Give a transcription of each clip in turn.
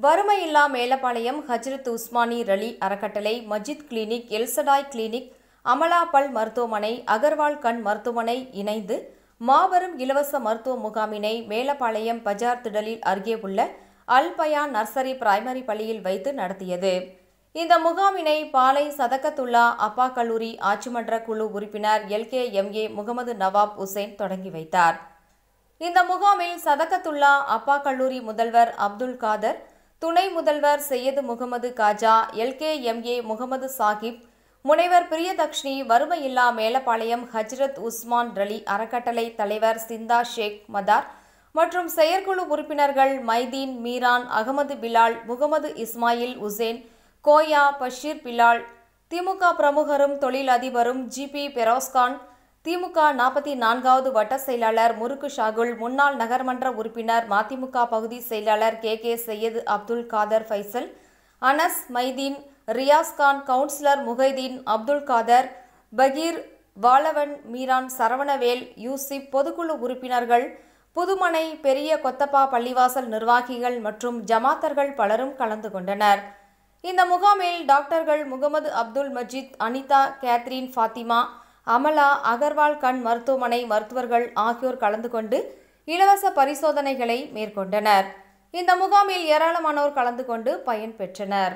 வறுமையில்லா மேலப்பாளையம் ஹஜ்ரத் உஸ்மானி ரலி அறக்கட்டளை Majid clinic Elshaddai clinic Amala பல் மருத்துவமனை அகர்வால் கண் மருத்துவமனை இணைந்து மாபெரும் இலவச மருத்துவ முகாமினை மேலப்பாளையம் பஜார் திடலில் அருகே உள்ள அல் பயான் நர்சரி பிரைமரி பள்ளியில் வைத்து நடத்தியது இந்த முகாமினை பாலை சதகத்துல்லா அப்பா கல்லூரி ஆட்சிமன்ற குழு உறுப்பினர் எல்கே எம்ஏ முகமது நவாப் உசேன் தொடங்கி வைத்தார் இந்த முகாமில் சதகத்துல்லா அப்பா கல்லூரி முதல்வர் அப்துல் காதர் துணை முதல்வர் செய்யது முகமது காஜா எல்கேஎம்ஏ முகமது சாஹிப் முனைவர் பிரியதக்ஷினி வறுமையில்லா மேலப்பாளையம் ஹஜ்ரத் உஸ்மான் ரலி அறக்கட்டளை தலைவர் சிந்தா ஷேக் மதார் மற்றும் செயற்குழு உறுப்பினர்கள் மைதீன் மீரான் அகமது பிலால் முகமது இஸ்மாயில் உசேன் கோயா பஷீர் பிலால் திமுக பிரமுகரும் தொழிலதிபரும் ஜிபி பெரோஸ்கான் திமுக நாற்பத்தி நான்காவது வட்ட செயலாளர் முருக்கு ஷாகுல் முன்னாள் நகர்மன்ற உறுப்பினர் மதிமுக பகுதி செயலாளர் K K Syed Abdul Kader Faisal Anas Mydeen Riyaz Khan councillor Mohideen Abdul Kader Bakir வாலவன் மீரான் சரவணவேல் யூசிப் பொதுக்குழு உறுப்பினர்கள் புதுமனை பெரிய கொத்தப்பா பள்ளிவாசல் நிர்வாகிகள் மற்றும் ஜமாத்தர்கள் பலரும் கலந்து கொண்டனர் இந்த முகாமில் டாக்டர்கள் முகமது அப்துல் மஜித் அனிதா கேத்ரின் ஃபாத்திமா அமலா அகர்வால் கண் மருத்துவமனை மருத்துவர்கள் ஆகியோர் கலந்து கொண்டு இலவச பரிசோதனைகளை மேற்கொண்டனர் இந்த முகாமில் ஏராளமானோர் கலந்து கொண்டு பயன் பெற்றனர்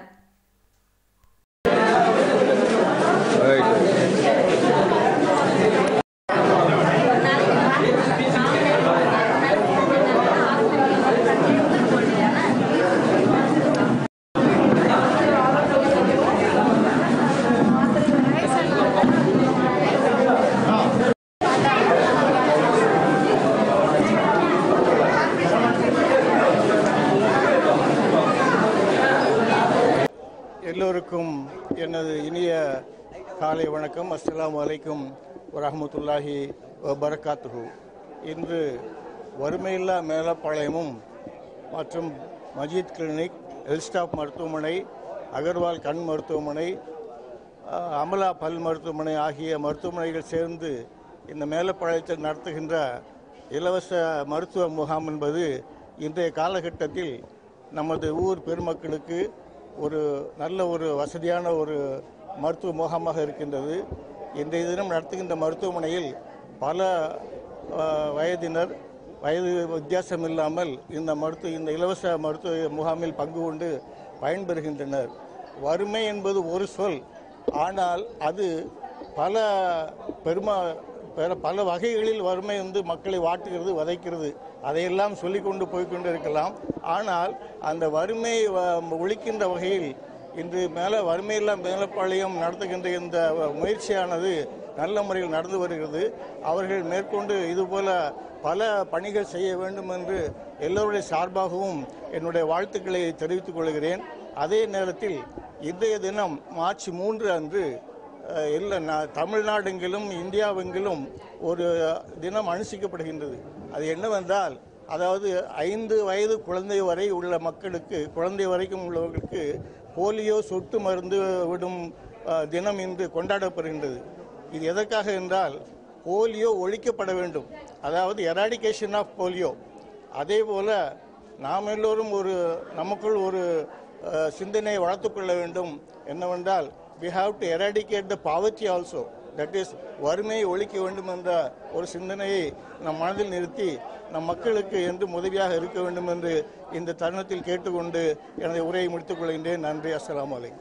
எல்லோருக்கும் எனது இனிய காலை வணக்கம் அஸ்ஸலாமு அலைக்கும் வரஹமத்துல்லாஹி வபரகாத்துஹு இன்று வறுமையில்லா மேலப்பாளையமும் மற்றும் மஜீத் கிளினிக் எல்ஸ்டாப் மருத்துவமனை அகர்வால் கண் மருத்துவமனை அஹ், அமலா பல் மருத்துவமனை ஆகிய மருத்துவமனைகள் சேர்ந்து இந்த மேலப்பாளையத்தில் நடத்துகின்ற இலவச மருத்துவ முகாம் என்பது இன்றைய காலகட்டத்தில் நமது ஊர் பெருமக்களுக்கு ஒரு நல்ல ஒரு வசதியான ஒரு மருத்துவ முகாமாக இருக்கின்றது இன்றைய தினம் நடத்துகின்ற மருத்துவமனையில் பல அஹ், வயதினர் வயது வித்தியாசம் இல்லாமல் இந்த மருத்துவ இந்த இலவச மருத்துவ முகாமில் பங்கு கொண்டு பயன்பெறுகின்றனர் வறுமை என்பது ஒரு சொல் ஆனால் அது பல பெருமா வேற பல வகைகளில் வறுமை வந்து மக்களை வாட்டுகிறது வதைக்கிறது அதையெல்லாம் சொல்லிக்கொண்டு போய்க்கொண்டு இருக்கலாம் ஆனால் அந்த வறுமையை வ- ஒழிக்கின்ற வகையில் இன்று மேலே வறுமையெல்லாம் மேலப்பாளையம் நடத்துகின்ற இந்த முயற்சியானது நல்ல முறையில் நடந்து வருகிறது அவர்கள் மேற்கொண்டு இதுபோல பல பணிகள் செய்ய வேண்டும் என்று எல்லோருடைய சார்பாகவும் என்னுடைய வாழ்த்துக்களை தெரிவித்துக் கொள்கிறேன் அதே நேரத்தில் இன்றைய தினம் மார்ச் மூன்று அன்று அஹ், எல்லா நா- தமிழ்நாடெங்கிலும் இந்தியாவெங்கிலும் ஒரு தினம் அனுஷ்டிக்கப்படுகின்றது அது என்னவென்றால் அதாவது ஐந்து வயது குழந்தை வரை உள்ள மக்களுக்கு குழந்தை வரைக்கும் உள்ளவர்களுக்கு போலியோ சொட்டு மருந்து விடும் அஹ், தினம் இன்று கொண்டாடப்படுகின்றது இது எதற்காக என்றால் போலியோ ஒழிக்கப்பட வேண்டும் அதாவது எராடிகேஷன் ஆஃப் போலியோ அதே போல நாம் எல்லோரும் ஒரு நமக்குள் ஒரு அஹ், சிந்தனையை வளர்த்துக்கொள்ள வேண்டும் என்னவென்றால் we have to eradicate the poverty also that is வறுமையை ஒழிக்க வேண்டும் என்ற ஒரு சிந்தனையை நம் மனதில் நிறுத்தி நம் மக்களுக்கு என்று உதவியாக இருக்க வேண்டும் என்று இந்த தருணத்தில் கேட்டுக்கொண்டு எனது உரையை முடித்துக் கொள்கின்றேன் நன்றி அஸ்ஸலாமு அலைக்கும்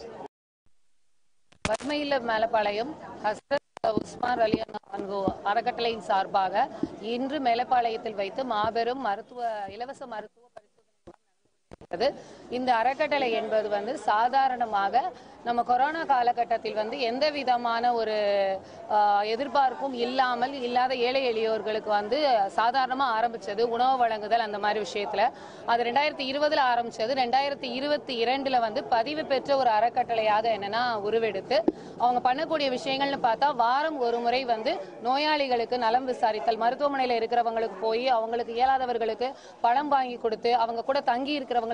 வறுமையில மேலப்பாளையம் ஹஸ்ரத் உஸ்மான் அலி அன்கு அறக்கட்டளையின் சார்பாக இன்று மேலப்பாளையத்தில் வைத்து மாபெரும் மருத்துவ இலவச மருத்துவ பரிசோதனை இருக்கிறது இந்த அறக்கட்டளை என்பது வந்து சாதாரணமாக நம்ம கொரோனா காலகட்டத்தில் வந்து எந்த விதமான ஒரு ஆஹ், எதிர்பார்ப்பும் இல்லாமல் இல்லாத ஏழை எளியோர்களுக்கு வந்து சாதாரணமா ஆரம்பிச்சது உணவு வழங்குதல் அந்த மாதிரி விஷயத்துல அது ரெண்டாயிரத்தி இருபதுல ஆரம்பிச்சது ரெண்டாயிரத்தி இருபத்தி இரண்டுல வந்து பதிவு பெற்ற ஒரு அறக்கட்டளையாக என்னன்னா உருவெடுத்து அவங்க பண்ணக்கூடிய விஷயங்கள்னு பார்த்தா வாரம் ஒரு முறை வந்து நோயாளிகளுக்கு நலம் விசாரித்தல் மருத்துவமனையில இருக்கிறவங்களுக்கு போய் அவங்களுக்கு இயலாதவர்களுக்கு பழம் வாங்கி கொடுத்து அவங்க கூட தங்கி இருக்கிறவங்களுக்கு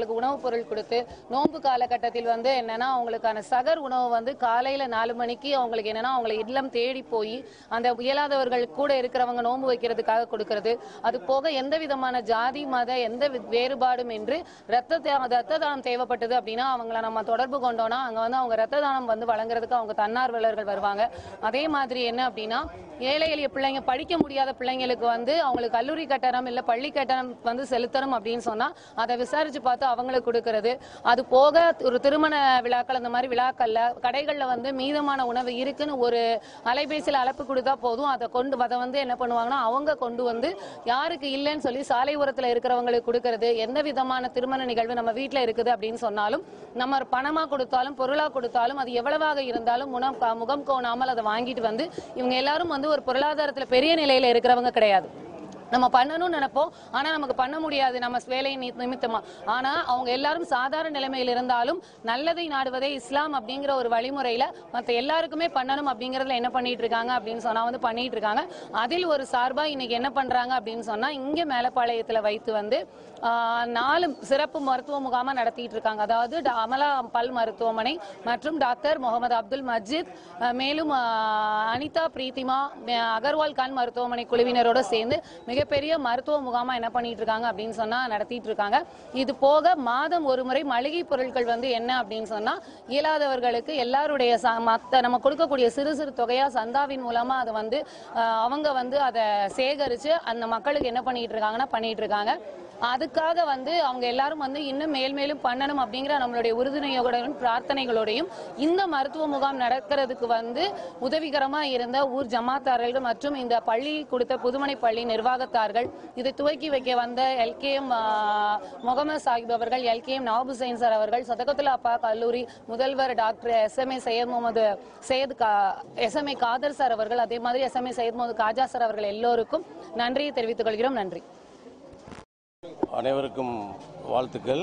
அவங்களுக்கு உணவுப் பொருள் கொடுத்து நோன்பு காலகட்டத்தில் வந்து என்னன்னா அவங்களுக்கான சகர் உணவு வந்து காலையில நாலு மணிக்கு அவங்களுக்கு என்னன்னா அவங்களை இல்லம் தேடி போய் அந்த இயலாதவர்கள் கூட இருக்கிறவங்க நோன்பு வைக்கிறதுக்காக கொடுக்கறது அது போக எந்த விதமான ஜாதி மத எந்த வி- வேறுபாடும் என்று ரத்த தே- ரத்த தானம் தேவைப்பட்டது அப்படின்னா அவங்கள நம்ம தொடர்பு கொண்டோம்னா அங்க வந்து அவங்க ரத்த தானம் வந்து வழங்குறதுக்கு அவங்க தன்னார்வலர்கள் வருவாங்க அதே மாதிரி என்ன அப்படின்னா ஏழை எளிய பிள்ளைங்க படிக்க முடியாத பிள்ளைங்களுக்கு வந்து அவங்களுக்கு கல்லூரி கட்டணம் இல்ல பள்ளி கட்டணம் வந்து செலுத்தணும் அப்படின்னு சொன்னா அதை விசாரிச்சு பார்த்து அவங்களுக்கு கொடுக்கறது அது போக ஒரு திருமண விழாக்கள் அந்த மாதிரி விழாக்கள்ல கடைகள்ல வந்து மீதமான உணவு இருக்குன்னு ஒரு அலைபேசியில் அழைப்பு கொடுத்தா போதும் அதை கொண்டு அதை வந்து என்ன பண்ணுவாங்கன்னா அவங்க கொண்டு வந்து யாருக்கு இல்லைன்னு சொல்லி சாலை ஓரத்துல இருக்கிறவங்களுக்கு கொடுக்கறது எந்த விதமான திருமண நிகழ்வு நம்ம வீட்ல இருக்குது அப்படின்னு சொன்னாலும் நம்ம பணமா கொடுத்தாலும் பொருளா கொடுத்தாலும் அது எவ்வளவாக இருந்தாலும் முனம் முகம் கோணாமல் அதை வாங்கிட்டு வந்து இவங்க எல்லாரும் வந்து ஒரு பொருளாதாரத்துல பெரிய நிலையில இருக்கிறவங்க கிடையாது நம்ம பண்ணணும்னு நினைப்போம் ஆனா நமக்கு பண்ண முடியாது நம்ம வேலை நி- நிமித்தமா ஆனா அவங்க எல்லாரும் சாதாரண நிலைமையில் இருந்தாலும் நல்லதை நாடுவதே இஸ்லாம் அப்படிங்கிற ஒரு வழிமுறையில மத்த எல்லாருக்குமே பண்ணணும் அப்படிங்கறதுல என்ன பண்ணிட்டு இருக்காங்க அப்படின்னு சொன்னா வந்து பண்ணிட்டு இருக்காங்க அதில் ஒரு சார்பா இன்னைக்கு என்ன பண்றாங்க அப்படின்னு சொன்னா இங்க மேலப்பாளையத்துல வைத்து வந்து ஆஹ், நாலு சிறப்பு மருத்துவ முகாமா நடத்திட்டு இருக்காங்க அதாவது டா- அமலா பல் மருத்துவமனை மற்றும் டாக்டர் முகமது அப்துல் மஜித் அஹ், மேலும் ஆஹ், அனிதா பிரீத்திமா அஹ், அகர்வால் கண் மருத்துவமனை குழுவினரோட சேர்ந்து மிகப்பெரிய மருத்துவ முகாமா என்ன பண்ணிட்டு இருக்காங்க அப்படின்னு சொன்னா நடத்திட்டு இருக்காங்க இது போக மாதம் ஒரு முறை மளிகை பொருட்கள் வந்து என்ன அப்படின்னு சொன்னா இயலாதவர்களுக்கு எல்லாருடைய ச- மத்த நம்ம கொடுக்கக்கூடிய சிறு சிறு தொகையா சந்தாவின் மூலமா அதை வந்து ஆஹ், அவங்க வந்து அதை சேகரிச்சு அந்த மக்களுக்கு என்ன பண்ணிட்டு இருக்காங்கன்னா பண்ணிட்டு இருக்காங்க அதுக்காக வந்து அவங்க எல்லாரும் வந்து இன்னும் மேல் மேலும் பண்ணணும் அப்படிங்கிற நம்மளுடைய உறுதுணையோடையும் பிரார்த்தனைகளோடையும் இந்த மருத்துவ முகாம் நடக்கிறதுக்கு வந்து உதவிகரமா இருந்த ஊர் ஜமாத்தார்கள் மற்றும் இந்த பள்ளி கொடுத்த புதுமனை பள்ளி நிர்வாகத்தார்கள் இதை துவக்கி வைக்க வந்த எல்கேஎம் முகமது சாஹிப் அவர்கள் எல்கேஎம் நவாப் ஹுசைன் சார் அவர்கள் சதகத்துல் அப்பா கல்லூரி முதல்வர் doctor S M A Syed Mohammed Syed S M A Kader sir அவர்கள் அதே மாதிரி S M A Syed Mohammed Khaja sir அவர்கள் எல்லோருக்கும் நன்றியை தெரிவித்துக் கொள்கிறோம் நன்றி அனைவருக்கும் வாழ்த்துக்கள்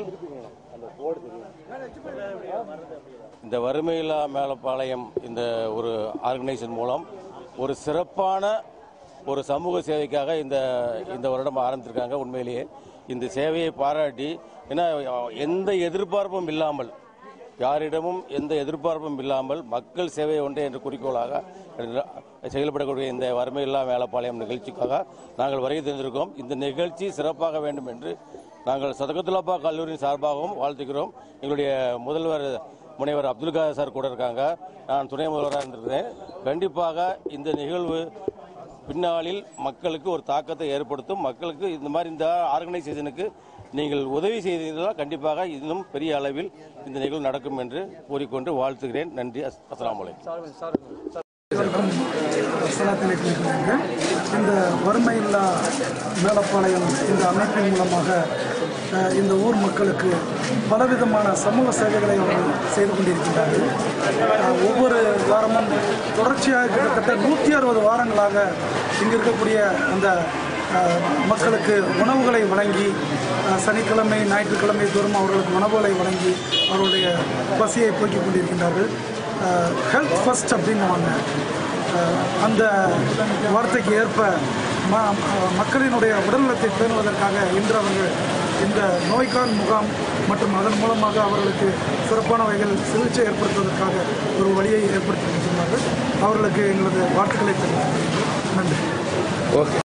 இந்த வறுமையில்லா மேலப்பாளையம் இந்த ஒரு ஆர்கனைசேஷன் மூலம் ஒரு சிறப்பான ஒரு சமூக சேவைக்காக இந்த இந்த வருடம் ஆரம்பித்திருக்காங்க உண்மையிலேயே இந்த சேவையை பாராட்டி ஏன்னா எந்த எதிர்பார்ப்பும் இல்லாமல் யாரிடமும் எந்த எதிர்பார்ப்பும் இல்லாமல் மக்கள் சேவை ஒன்றே என்ற குறிக்கோளாக செயல்படக்கூடிய இந்த வறுமையில்லா மேலப்பாளையம் நிகழ்ச்சிக்காக நாங்கள் வருகை தந்திருக்கோம் இந்த நிகழ்ச்சி சிறப்பாக வேண்டும் என்று நாங்கள் சதகத்துலாப்பா கல்லூரியின் சார்பாகவும் வாழ்த்துக்கிறோம் எங்களுடைய முதல்வர் முனைவர் அப்துல் காதர் சார் கூட இருக்காங்க நான் துணை முதல்வராக இருந்திருக்கிறேன் கண்டிப்பாக இந்த நிகழ்வு பின்னாளில் மக்களுக்கு ஒரு தாக்கத்தை ஏற்படுத்தும் மக்களுக்கு இந்த மாதிரி இந்த ஆர்கனைசேஷனுக்கு நீங்கள் உதவி செய்தீர்களால் கண்டிப்பாக இன்னும் பெரிய அளவில் இந்த நிகழ்வு நடக்கும் என்று கூறிக்கொண்டு வாழ்த்துகிறேன் நன்றி அஸ் அஸ்ஸலாமு அலைக்கும் ஸ்தலத்திலே குறிப்பிடுகிறேன் இந்த வறுமையில்லா மேலப்பாளையம் இந்த அமைப்பின் மூலமாக அஹ், இந்த ஊர் மக்களுக்கு பலவிதமான சமூக சேவைகளை அவர்கள் செய்து கொண்டிருக்கின்றார்கள் அஹ், ஒவ்வொரு வாரமும் தொடர்ச்சியாக கிட்டத்தட்ட நூற்றி அறுபது வாரங்களாக இங்கு இருக்கக்கூடிய அந்த அஹ், மக்களுக்கு உணவுகளை வழங்கி அஹ், சனிக்கிழமை ஞாயிற்றுக்கிழமை தோறும் அவர்களுக்கு உணவுகளை வழங்கி அவருடைய பசியை போக்கிக் கொண்டிருக்கின்றார்கள் ஹெல்த் ஃபர்ஸ்ட் அப்படின்னுவாங்க அஹ் அந்த வார்த்தைக்கு ஏற்ப ம மக்களினுடைய உடல்நலத்தை பேணுவதற்காக இன்று அவர்கள் இந்த நோய்க்கான் முகாம் மற்றும் அதன் மூலமாக அவர்களுக்கு சிறப்பான வகையில் சிகிச்சை ஏற்படுத்துவதற்காக ஒரு வழியை ஏற்படுத்தி கொடுத்துள்ளார்கள் அவர்களுக்கு எங்களது வாழ்த்துக்களை தெரிவித்துக் கொள்கிறோம். நன்றி